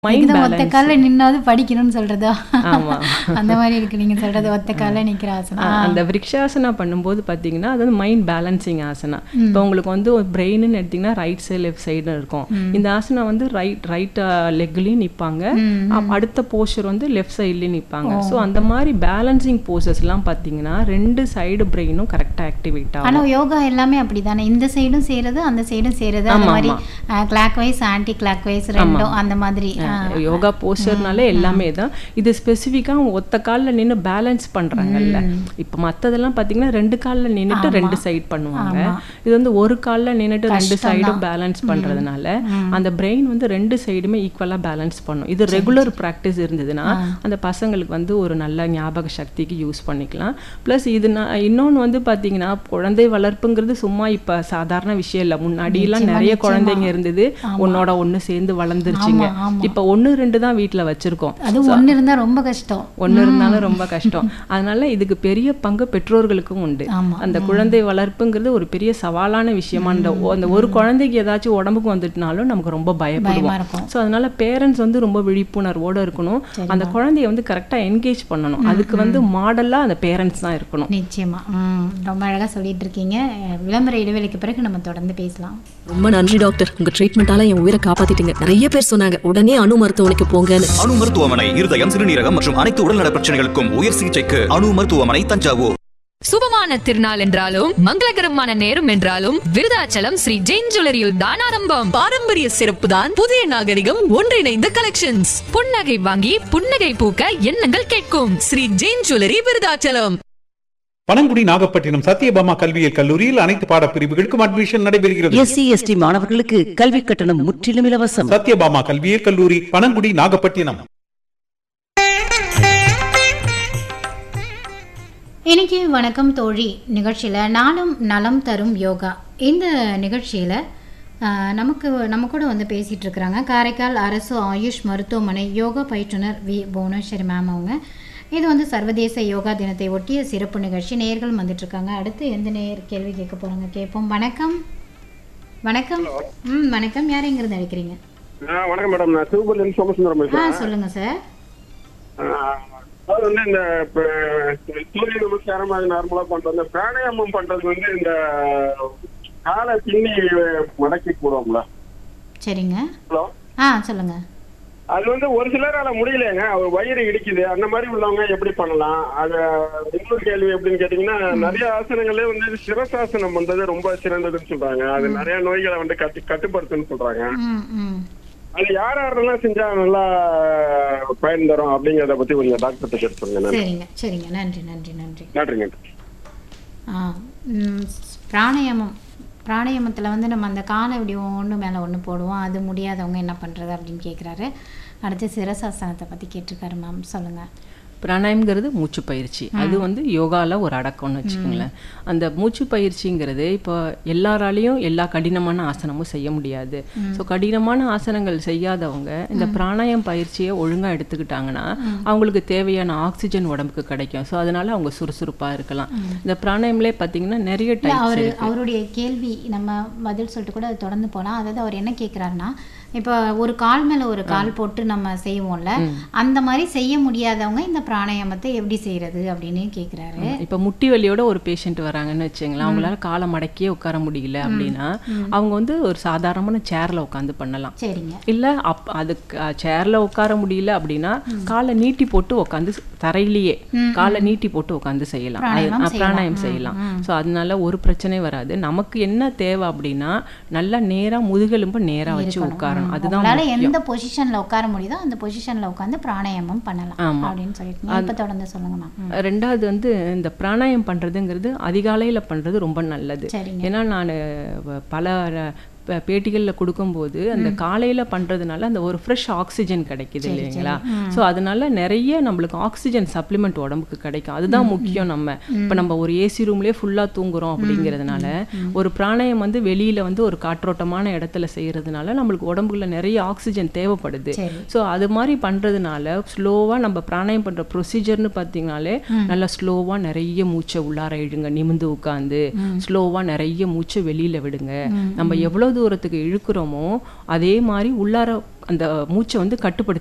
Mind இதுதான் ஒத்த balance கால்ல நின்னாவது படிக்கணும்னு சொல்றதா ஆமா. அந்த மாதிரி இருக்கு நீங்க சொல்றது ஒத்த கால்ல நிக்கிற ஆசனம் ஆ, அந்த விரிக்ஷாசனா பண்ணும்போது பார்த்தீங்கன்னா அது வந்து மைண்ட் பேலன்சிங் ஆசனா இப்போ உங்களுக்கு வந்து பிரெயின்னு எடுத்தீங்கன்னா ரைட் சைடு லெஃப்ட் சைடு இருக்கும் இந்த ஆசனா வந்து ரைட் ரைட் லெக்லையும் நிற்பாங்க அடுத்த போஸ்டர் வந்து லெஃப்ட் சைட்லேயும் நிற்பாங்க ஸோ அந்த மாதிரி பேலன்சிங் போசஸ்லாம் பார்த்தீங்கன்னா ரெண்டு சைடு பிரெயினும் கரெக்டாக ஆக்டிவேட் ஆகும் ஆனா யோகா எல்லாமே அப்படிதானே இந்த சைடும் செய்யறது அந்த சைடும் செய்யறது அந்த ஆமா, மாதிரி clockwise anticlockwise ரெண்டும் அந்த மாதிரி ஆ, யோகா போஸ்டர்னாலே எல்லாமே தான் இது ஸ்பெசிஃபிக்காக ஒத்த காலில் நின்று பேலன்ஸ் பண்றாங்கல்ல இப்போ மற்றதெல்லாம் பார்த்தீங்கன்னா ரெண்டு காலில் நின்றுட்டு ரெண்டு சைடு பண்ணுவாங்க இது வந்து ஒரு காலில் நின்றுட்டு ரெண்டு சைடும் பேலன்ஸ் பண்றதுனால அந்த பிரெயின் வந்து ரெண்டு சைடுமே ஈக்குவலாக பேலன்ஸ் பண்ணும் இது ரெகுலர் ப்ராக்டிஸ் இருந்ததுன்னா அந்த பசங்களுக்கு வந்து ஒரு நல்ல ஞாபக சக்திக்கு யூஸ் பண்ணிக்கலாம் ப்ளஸ் இது நான் இன்னொன்று வந்து பார்த்தீங்கன்னா குழந்தை வளர்ப்புங்கிறது சும்மா இப்போ சாதாரண விஷயம் இல்லை முன்னாடியெல்லாம் நிறைய குழந்தைங்க இருந்தது உன்னோட ஒன்று சேர்ந்து வளர்ந்துருச்சுங்க இப்போ ஒன்று ரெண்டு தான் வீட்டில் வச்சிருக்கோம் அது ஒண்ணு இருந்தா ரொம்ப கஷ்டம் ஒன்று இருந்தாலும் ரொம்ப கஷ்டம் அதனால இதுக்கு பெரிய பங்கு பெற்றோர்களுக்கும் உண்டு ஆமா. அந்த குழந்தை வளர்ப்புங்கிறது ஒரு பெரிய சவாலான விஷயமா அந்த ஒ- அந்த ஒரு குழந்தைக்கு ஏதாச்சும் உடம்புக்கு வந்துட்டுனாலும் நமக்கு ரொம்ப பயமா பயப்படுவோம் இருக்கும் ஸோ அதனால பேரண்ட்ஸ் வந்து ரொம்ப விழிப்புணர்வோட இருக்கணும் அந்த குழந்தைய வந்து கரெக்டாக என்கேஜ் பண்ணணும் அதுக்கு வந்து மாடலாக அந்த பேரண்ட்ஸ் தான் இருக்கணும் நிச்சயமா ம் ரொம்ப அழகா சொல்லிட்டு இருக்கீங்க அஹ், விளம்பர இடைவெளிக்கு பிறகு நம்ம தொடர்ந்து பேசலாம் ரொம்ப நன்றி டாக்டர் உங்க ட்ரீட்மெண்டால என் உயிரை காப்பாத்திட்டீங்க நிறைய பேர் சொன்னாங்க உடனே அணு மருத்துவமனைக்கு போங்கன்னு அணு மருத்துவமனை இருதயம் சிறுநீரகம் மற்றும் அனைத்து உடல்நல பிரச்சனைகளுக்கும் உயர் சிகிச்சைக்கு அணு மருத்துவமனை தஞ்சாவூர் சுபமான திருநாள் என்றாலும் மங்களகரமான நேரம் என்றாலும் விருதாச்சலம் ஸ்ரீ ஜெயின் ஜுவல்லரியில் தான் ஆரம்பம் பாரம்பரிய சிறப்பு தான் புதிய நாகரிகம் ஒன்றிணைந்த கலெக்ஷன்ஸ் புன்னகை வாங்கி புன்னகை பூக்க எண்ணங்கள் கேட்கும் ஸ்ரீ ஜெயின் ஜுவல்லரி விருதாச்சலம் பனங்குடி நாகப்பட்டினம் சத்யபாமா கல்வியியல் கல்லூரியில் அனைத்து பாடப்பிரிவுகளுக்கும் அட்மிஷன் நடைபெறுகிறது எஸ்சி எஸ்டி மாணவர்களுக்கு கல்வி கட்டணம் முற்றிலும் இலவசம் சத்யபாமா கல்வியியல் கல்லூரி பனங்குடி நாகப்பட்டினம் இன்னைக்கு வணக்கம் தோழி நிகழ்ச்சியில் நாளும் நலம் தரும் யோகா இந்த நிகழ்ச்சியில் நமக்கு நம்ம கூட வந்து பேசிகிட்டு இருக்கிறாங்க காரைக்கால் அரசு ஆயுஷ் மருத்துவமனை யோகா பயிற்றுனர் வி புவனேஸ்வரி மேம் அவங்க இது வந்து சர்வதேச யோகா தினத்தை ஒட்டிய சிறப்பு நிகழ்ச்சி நேர்களும் வந்துட்டு இருக்காங்க அடுத்து எந்த நேர் கேள்வி கேட்க போகிறாங்க கேட்போம் வணக்கம் வணக்கம் ம் வணக்கம் யார் எங்கிருந்து அழைக்கிறீங்க ஆ, வணக்கம் மேடம் நான் சிவபுரிலேருந்து சோமசுந்தரம் ஆ பேசுறேன் சொல்லுங்கள் சார் ஆ, அதாவது வந்து இந்த இப்ப, சூரிய நமஸ்காரம் அது நார்மலா பண்றது இந்த பிராணாயாமம் பண்றது வந்து இந்த காலை பின்னி மடக்கி போடுவோம்ல சரிங்க ஹலோ ஆ சொல்லுங்கள் அது வந்து ஒரு சிலரால முடியலைங்க அவர் வயிறு இடிக்குது அந்த மாதிரி உள்ளவங்க எப்படி பண்ணலாம் அது இன்னொரு கேள்வி எப்படின்னு கேட்டீங்கன்னா நிறைய ஆசனங்களே வந்து சிரசாசனம் பண்றது ரொம்ப சிறந்ததுன்னு சொல்றாங்க அது நிறைய நோய்களை வந்து கட்டு கட்டுப்படுத்துன்னு சொல்றாங்க ம் ம் அது யார் யாரெல்லாம் செஞ்சா நல்லா பயன் தரும் அப்படிங்கறத பத்தி கொஞ்சம் டாக்டர் கேட்டு சொல்லுங்க நன்றி சரிங்க சரிங்க நன்றி நன்றி நன்றி நன்றிங்க ஆ ம், பிராணாயாமம் பிராணாயாமத்தில் வந்து நம்ம அந்த காலை இப்படி ஒன்று மேலே ஒன்று போடுவோம் அது முடியாதவங்க என்ன பண்ணுறது அப்படின்னு கேட்குறாரு அடுத்து சிரசாசனத்தை பற்றி கேட்டிருக்காரு மேம் சொல்லுங்கள் பிராணாயம்ங்கிறது மூச்சு பயிற்சி அது வந்து யோகால ஒரு அடக்கம்னு வச்சுக்கோங்களேன் அந்த மூச்சு பயிற்சிங்கிறது இப்போ எல்லாராலையும் எல்லா கடினமான ஆசனமும் செய்ய முடியாது ஸோ கடினமான ஆசனங்கள் செய்யாதவங்க இந்த பிராணாயம் பயிற்சியை ஒழுங்கா எடுத்துக்கிட்டாங்கன்னா அவங்களுக்கு தேவையான ஆக்சிஜன் உடம்புக்கு கிடைக்கும் ஸோ அதனால அவங்க சுறுசுறுப்பா இருக்கலாம் இந்த பிராணாயம்லேயே பார்த்தீங்கன்னா நிறைய இல்லை டைப்ஸ் அவர் அவருடைய கேள்வி நம்ம பதில் சொல்லிட்டு கூட அது தொடர்ந்து போகலாம் அதாவது அவர் என்ன கேட்குறாருன்னா இப்போ ஒரு கால் மேலே ஒரு கால் போட்டு நம்ம செய்வோம்ல அந்த மாதிரி செய்ய முடியாதவங்க இந்த பிராணாயாமத்தை எப்படி செய்யறது அப்படின்னு கேட்குறாரு இப்போ முட்டி வலியோட ஒரு பேஷண்ட் வராங்கன்னு வச்சுங்களேன் அவங்களால காலை மடக்கியே உட்கார முடியல அப்படின்னா அவங்க வந்து ஒரு சாதாரணமான சேர்ல உட்காந்து பண்ணலாம் சரிங்க இல்ல அப் அதுக்கு சேர்ல உட்கார முடியல அப்படின்னா காலை நீட்டி போட்டு உட்காந்து தரையிலேயே காலை நீட்டி போட்டு உட்காந்து செய்யலாம் அது- பிராணாயாமம் அஹ், பிராணாயம் செய்யலாம் ஸோ அதனால ஒரு பிரச்சனையும் வராது நமக்கு என்ன தேவை அப்படின்னா நல்லா நேரா முதுகெலும்பு நேரா வச்சு உட்காரணும் அதுதான் உங்களால முக்கியம். எந்த பொசிஷன்ல உட்கார முடியுதோ அந்த பொசிஷன்ல உட்காந்து பிராணாயாமம் பண்ணலாம் ஆமா. அப்படின்னு சொல்லிட்டு இப்ப தொடர்ந்து சொல்லுங்க மேம் ரெண்டாவது வந்து இந்த பிராணாயம் பண்றதுங்கிறது அதிகாலையில பண்றது ரொம்ப நல்லது சரிங்க. ஏன்னா நான் பல ப- பேட்டிகள்ல கொடுக்கும்போது அந்த காலையில பண்றதுனால அந்த ஒரு ஃப்ரெஷ் ஆக்சிஜன் கிடைக்குது இல்லைங்களா ஸோ அதனால நிறைய நம்மளுக்கு ஆக்சிஜன் சப்ளிமெண்ட் உடம்புக்கு கிடைக்கும் அதுதான் முக்கியம் நம்ம இப்போ நம்ம ஒரு ஏசி ரூம்லயே ஃபுல்லா தூங்குறோம் அப்படிங்கிறதுனால ஒரு பிராணாயம் வந்து வெளியில வந்து ஒரு காற்றோட்டமான இடத்துல செய்யறதுனால நம்மளுக்கு உடம்புல நிறைய ஆக்சிஜன் தேவைப்படுது சரி. ஸோ அது மாதிரி பண்றதுனால ஸ்லோவா நம்ம பிராணாயம் பண்ற ப்ரொசீஜர்னு பார்த்தீங்கனாலே நல்லா ஸ்லோவா நிறைய மூச்சை உள்ளார இழுங்க நிமிந்து உட்காந்து ஸ்லோவா நிறைய மூச்சை வெளியில விடுங்க நம்ம எவ்வளவு தூரத்துக்கு இழுக்கிறோமோ அதே மாதிரி உள்ளார அந்த மூச்சை வந்து கட்டுப்படுத்தி